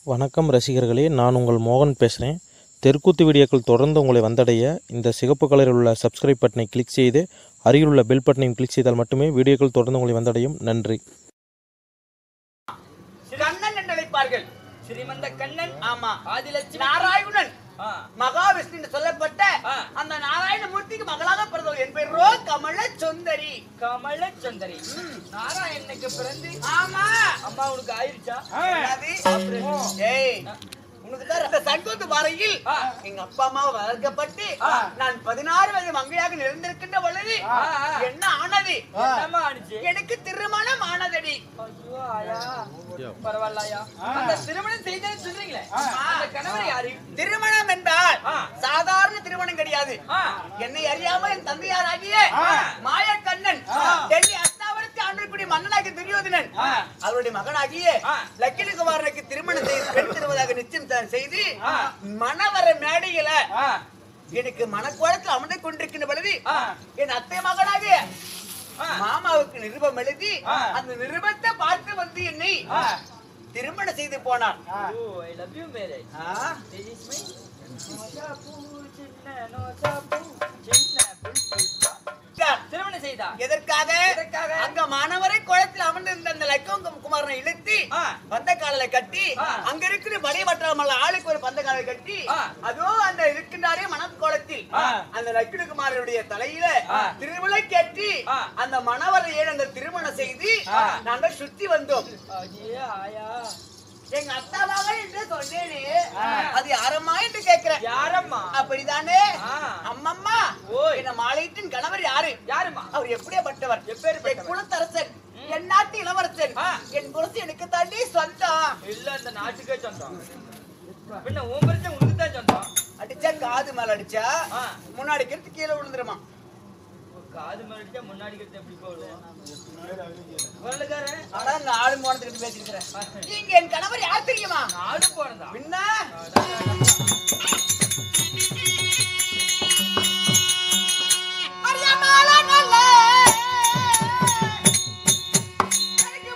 வணக்கம் ரசிகர்களே நான் உங்கள் மோகன் பேசுகிறேன் தெற்குத்து வீடியோக்கள் தொடர்ந்து உங்களை வந்தடைய இந்த சிகப்பு கலரில் உள்ள சப்ஸ்கிரைப் பட்டனை கிளிக் செய்து அருகில் உள்ள பெல் பட்டனையும் கிளிக் செய்தால் மட்டுமே வீடியோக்கள் தொடர்ந்து உங்களை வந்தடையும் நன்றி கண்ணன் என்று அழைப்பார்கள் ஸ்ரீமந்த கண்ணன் ஆமா ஆதிலட்சுமி நாராயணன் ஆ, மகாவிஷ்ணு என்று சொல்லப்பட்ட ஆ. அந்த நாராயணமூர்த்திக்கு மகளாக பிறந்தவர் என் பெயரோ கமல சுந்தரி கமல சுந்தரி நாராயணனுக்கு பிறந்து ஆமா அம்மா உனக்கு ஆயிருச்சா என்னது? ஏய் உனக்கு தான் அந்த சங்கத்து வரையில் ஆ. எங்க அப்பா அம்மா வளர்க்கப்பட்டு ஆ. நான் பதினாறு வயது மங்கையாக நிறைந்திருக்கின்ற பொழுது ஆ, ஆ. என்ன ஆனது என்னம்மா ஆனிச்சு எனக்கு திருமணம் ஆனதடி ஐயோ ஆயா பரவாயில்லையா அந்த திருமணம் செய்தேன்னு சொல்றீங்களே அந்த கணவர் யாரு திருமணம் என்றால் ஆ. சாதாரண திருமணம் கிடையாது ஆ, என்னை அறியாம என் தந்தையாராகிய ஆ. மாயக்கண்ணன் ஆ. டெல்லி அஸ்தாவரத்து ஆண்டிற்குடி மன்னனாகிய துரியோதனன் ஆ. அவருடைய மகனாகிய ஆ. லக்கினி குமாரனுக்கு திருமணம் செய்து பெண் திருவதாக நிச்சயம் த- செய்து ஆ. மணவர மேடையில ஆ, எனக்கு மனக்கோலத்தில் அமர்ந்து கொண்டிருக்கின்ற பொழுது ஆ. என் அத்தை மகனாகிய ஆ. மாமாவுக்கு நிருபம் எழுதி ஆ. அந்த நிருபத்தை பார்த்து வந்து என்னை ஆ. திருமணம் செய்து போனான் oh I love you marriage ஆ. This is me. நோஜா பூ, சின்ன நோஜா பூ, சின்ன புல்புல் பா. திருமணம் செய்தா எதற்காக எதற்காக? அங்க மாணவரை குளத்தில் அமர்ந்திருந்த அந்த லக்கம் குமாரனை இழுத்து ஆ. பந்த காலில கட்டி ஆ. அங்க இருக்கிற வடி வட்டாமல் ஆளுக்கு ஒரு பந்த காலை கட்டி ஆ. அதோ அந்த இருக்கின்றாரே மணக்கோலத்தில் ஆ. அந்த லக்கினி குமாரனுடைய தலையில ஆ. திருவிழை கட்டி ஆ. அந்த மணவரையை நாங்கள் திருமணம் செய்து ஆ. நாங்கள் சுத்தி வந்தோம் ஐயே ஆயா எங்க அத்தாவாக என்று சொன்னேனே ஆ. அது யாரம்மா என்று கேட்கிறேன் யாரம்மா அப்படிதானே ஆ. அம்மம்மா ஓய். என்ன மாலையிட்டின் கணவர் யாரு யாரும்மா அவர் எப்படியாப்பட்டவர் எப்பேற்பட்டவர்? என் குலத்தரசன் என் நாட்டு இளவரசன் ஆ. என் புரசு எனக்கு தாண்டி சொந்தம் இல்ல இந்த நாட்டுக்கே சொந்தம் பின்ன உன் பிரச்சனை உனக்கு தான் சொந்தம் அடிச்சா காது மேல அடிச்சா ஆ. முன்னாடி கிடத்து கீழே விழுந்துருமா ஒரு காது மேல அடிச்சா முன்னாடி கிட்ட எப்படி போடுவோம் வரலுக்காரன் ஆனா நான் ஆளு போனதுக்கிட்ட பேசிருக்கிறேன் நீங்க என் கணவர் யார் தெரியுமா நாடு போனதா பின்ன அறியாமல நல்ல எனக்கு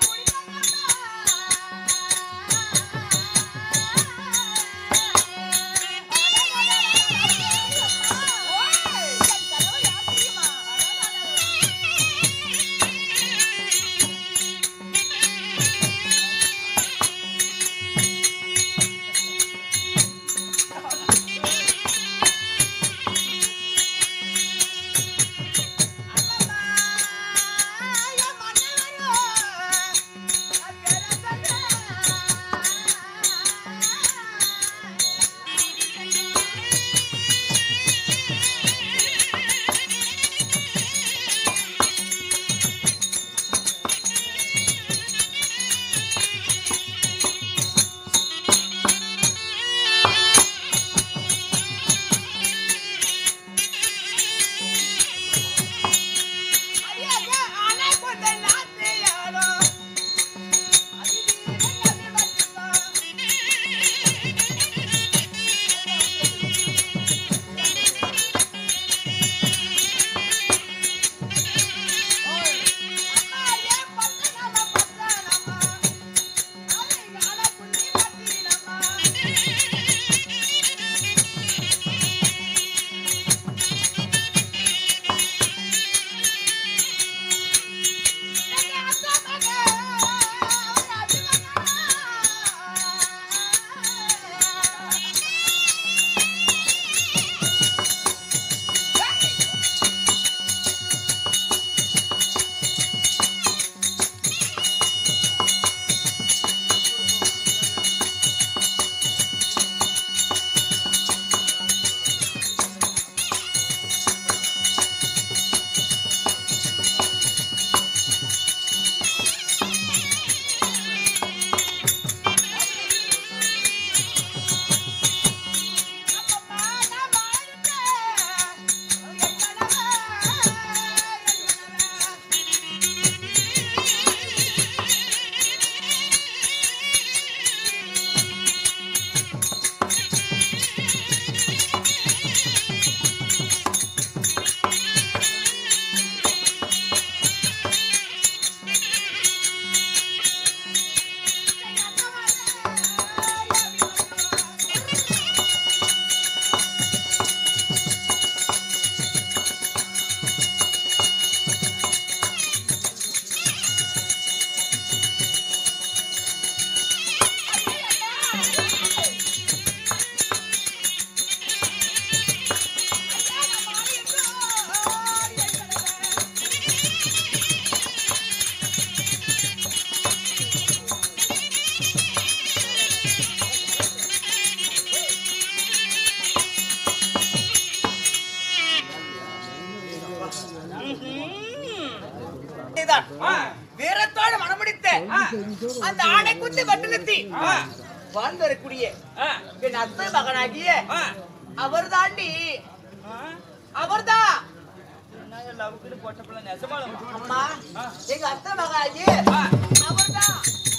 இதுதான். வீரத்தோடு மனமுடித்த அந்த ஆணை குத்தி பட்டணத்தி வாழ்ந்து வரக்கூடிய என் அத்தை மகனாகிய அவர் தாண்டி அவர்தான் லவ்க்குன்னு போட்ட பிள்ளை நெசமாலும் அம்மா எங்க அத்தை மகனாகிய அவர்தான்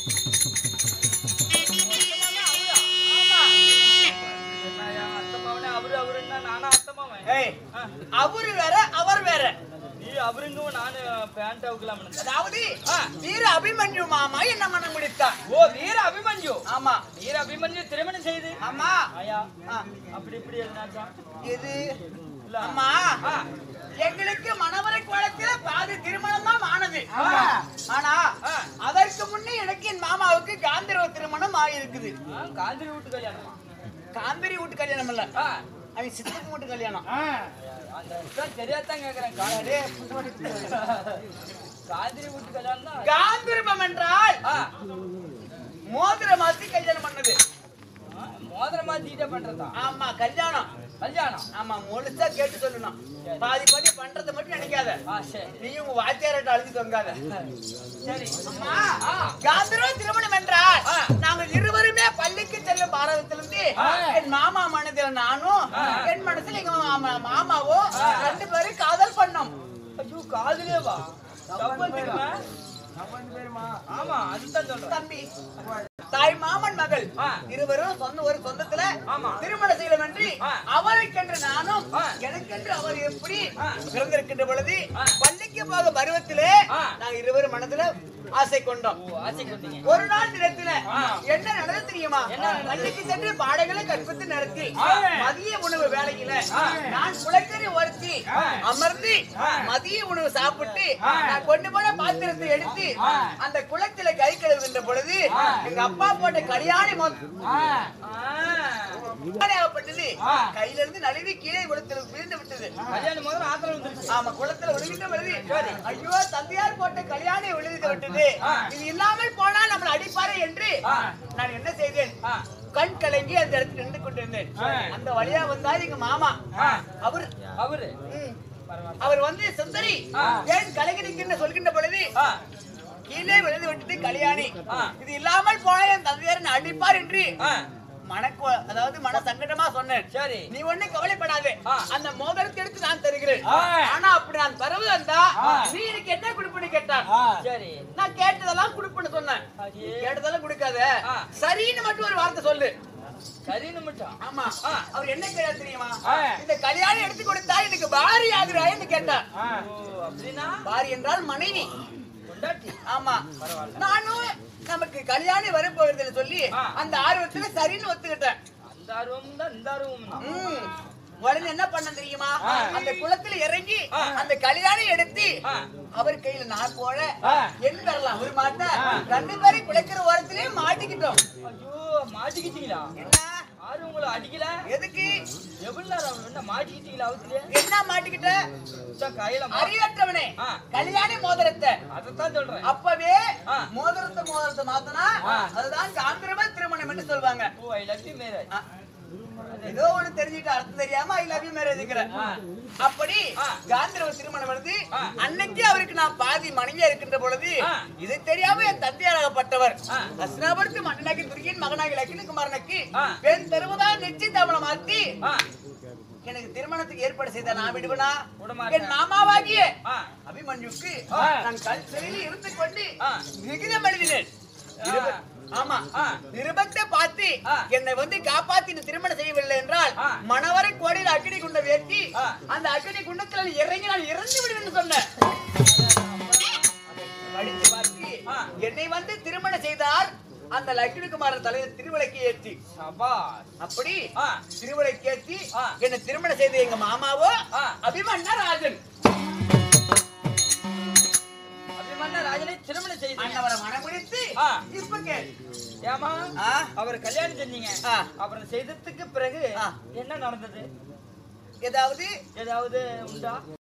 அத்தமாவனே அவரு அவருன்னா நானும் அத்தமாவன் ஏய், அவரு வேற அவர் வேற நீ அவருங்க நானு பேண்ட் அவுக்கலாம்னு அதாவது வீர அபிமன்யு மாமா என்ன மனம் முடித்தார் ஓ வீர அபிமன்யு ஆமா வீர அபிமன்யு திருமணம் செய்து ஆமா ஆயா ஆ, அப்படி இப்படி என்னாச்சா இது இல்ல. அம்மா ஆ. எங்களுக்கு மணவரை கோலத்துல பாதி திருமணம் தான் ஆனது ஆனா ஆ. அதற்கு முன்னே எனக்கு என் மாமாவுக்கு காந்திரவ திருமணம் ஆகிருக்குது ஆ, காந்திரி வீட்டு கல்யாணமா காந்திரி வீட்டு கல்யாணம் இல்ல ஆ, அவன் சித்தப்பு வீட்டு கல்யாணம் அந்த விஷயம் தெரியாதான் கேக்குறேன் கா- அடே, புத்தகத்துக்கு கல்யாணம். காந்திரி வீட்டு கல்யாணம் தான் காந்திரபம் என்றால் ஆ, மோதிர மாத்தி கல்யாணம் பண்ணது ஆ, மோதிரமா தீட்டா பண்றதா ஆமா கல்யாணம் கல்யாணம் ஆமா முழுசா கேட்டு சொல்லணும் பாதி பாதி பண்றதை மட்டும் நினைக்காத ஆ சரி நீயும் உங்க வாத்தியார்ட்ட அழுதி தொங்காத சரி அம்மா ஆ. காந்திரோ திருமணம் என்றால் ஆ. நாங்கள் இருவருமே பள்ளிக்கு செல்லும் பாரதத்திலிருந்து என் மாமா மனதில் நானும் என் மனசுல எங்க மாமா மாமாவோ ரெண்டு பேரும் காதல் பண்ணோம் ஐயோ காதுலே வா தப்பல் தெரியுமா ஆமா அதுதான் சொல்றேன் தம்பி தாய் மாமன் மகள் ஆ. இருவரும் சொந்த ஒரு சொந்தத்துல ஆமா. திருமணம் செய்யலாம் என்று ஆ. அவருக்கென்று நானும் ஆ. எனக்கென்று அவர் எப்படி ஆ. பிறந்திருக்கின்ற பொழுது ஆ. பள்ளிக்கு போக பருவத்திலே ஆ. நாங்கள் இருவரும் மனதுல ஆசை கொண்டோம் ஓ ஆசைக்கு வந்தீங்க ஒரு நாள் தினத்துல ஆ. என்ன நடந்தது தெரியுமா என்ன நடந்தது? பள்ளிக்கு சென்று பாடங்களை கற்பித்து நடத்தி ஆ. மதிய உணவு வேலையில ஆ. நான் குளக்கறி ஒருத்தி ஆ. அமர்ந்து ஆ. மதிய உணவு சாப்பிட்டு ஆ. நான் கொண்டு போன பாத்திரத்தை எடுத்து ஆ. அந்த குளத்தில கை கழுவுகின்ற பொழுது ஆ. எங்க அப்பா போட்ட கல்யாணி ஆ ஆகப்பட்டது ஆ. கையில இருந்து நழுவி கீழே குளத்தில் விழுந்து விட்டது கல்யாணம் முதல்ல ஆத்திரம் வந்துருச்சு ஆமா குளத்துல விழுகின்ற பொழுது ஐயோ தந்தையார் போட்ட கல்யாணி விழுந்து விட்டது ஆ. இது இல்லாமல் போனால் நம்மளை அடிப்பாரே என்று ஆ. நான் என்ன செய்தேன் ஆ. கண் கலங்கி அந்த இடத்துல நின்று கொண்டிருந்தேன் ஆ. அந்த வழியா வந்தார் எங்க மாமா ஆ. அவர் அவரு ம், பரவாயில்ல அவர் வந்து சுந்தரி ஆ. ஏன் கலங்கி நிற்கின்ற சொல்கின்ற பொழுது ஆ கீழே விழுந்து விட்டது கல்யாணி ஆ. இது இல்லாமல் போனால் என் தந்தையார் என்னை அடிப்பார் என்று ஆ மனக்கோ அதாவது மன சங்கடமா சொன்னேன் சரி நீ ஒண்ணு கவலைப்படாதே ஆ. அந்த மோதிரத்தை எடுத்து நான் தருகிறேன் ஆ. ஆனா அப்படி நான் தருவது இருந்தா ஆ. நீ எனக்கு என்ன கொடுப்புன்னு கேட்டான் சரி நான் கேட்டதெல்லாம் கொடுப்புன்னு சொன்னேன் அடே. கேட்டதெல்லாம் கொடுக்காத ஆ. சரின்னு மட்டும் ஒரு வார்த்தை சொல்லு சரி நிமிட்டம் ஆமா ஆ. அவர் என்ன கேட்டார் தெரியுமா ஆ. இந்த கல்யாணம் எடுத்து கொடுத்தா எனக்கு பாரி ஆகுறான்னு கேட்டார் ஓ அப்படின்னா பாரி என்றால் மனைவி கொண்டாட்டி ஆமா நானும் நமக்கு கல்யாணம் வரப்போகுதுன்னு சொல்லி ஆ. அந்த ஆர்வத்துல சரின்னு ஒத்துக்கிட்டேன் அந்த ஆர்வமும் தான் இந்த ஆர்வமும் தான் ம். உடனே என்ன பண்ண தெரியுமா ஆ. அந்த குளத்துல இறங்கி ஆ. அந்த கல்யாணம் எடுத்து ஆ. அவர் கையில நான் போல ஆ. என் தரலாம் ஒரு மாட்ட ரெண்டு பேரும் குளிக்கிற ஓரத்திலே மாட்டிக்கிட்டோம் ஐயோ மாட்டிக்கிட்டீங்களா என்ன ஆறு உங்களை அடிக்கல எதுக்கு எவ்வளவு நேரம் என்ன மாட்டிக்கிட்டீங்களா அவத்துல என்ன மாட்டிக்கிட்ட கையில மா- அறிவற்றவனே ஆ. கல்யாணி மோதிரத்தை அதைத்தான் சொல்றேன் அப்பவே ஆ. மோதிரத்தை மோதிரத்தை மாத்தனா ஆ. அதுதான் காந்திரம திருமணம் என்று சொல்வாங்க oh I love you marriage ஆ. ஏதோ ஒண்ணு தெரிஞ்சுட்டு அர்த்தம் தெரியாம ஐ லவ் யூ மேரேஜ்ங்கிற ஆ. அப்படி ஆ. காந்திரவ திருமணம் வருது ஆ. அன்னைக்கு அவருக்கு நான் பாதி மனைவியா இருக்கின்ற பொழுது ஆ. இது தெரியாம என் தந்தையாகப்பட்டவர் ஆ. அஸ்னாபுரத்து மன்னனாகி துர்கின் மகனாகி லக்கின குமாரனுக்கு ஆ. பெண் தருவதா நிச்சயதாமலை மாத்தி ஆ எனக்கு திருமணத்துக்கு ஏற்பாடு செய்த நான் விடுவனா விடமாட்டேன். என் மாமாவாகிய ஆ அபிமன்யுக்கு ஆ. நான் கல் சிறையில் இருந்து கொண்டு ஆ. விகிதம் எழுதினேன் நிருப- ஆமா ஆ. நிருபத்தை பார்த்து ஆ. என்னை வந்து காப்பாத்தி நீ திருமணம் செய்யவில்லை என்றால் ஆ. மணவரை கோடையில் அக்னி குண்ட வேட்டி ஆ. அந்த அக்னி குண்டத்தில் இறங்கி நான் இறந்து விடுவேன் சொன்னேன் படித்து பார்த்து ஆ. என்னை வந்து திருமணம் செய்தால் அந்த லக்ஷ்மிகுமாரன் தலையில் திருவிளக்கு ஏற்றி சபாஸ் அப்படி ஆ திருவிளக்கு ஏற்றி ஆ. என்னை திருமணம் செய்த எங்க மாமாவோ ஆ. அபிமன்யா ராஜன் அபிமன்ய ராஜனை திருமணம் செய்தீங்க அண்ணவரை மனமுடித்து ஆ. இப்ப கேள் ஏமா ஆ. அவர் கல்யாணம் செஞ்சீங்க ஆ. அப்புறம் செய்ததுக்கு பிறகு ஆ. என்ன நடந்தது ஏதாவது ஏதாவது உண்டா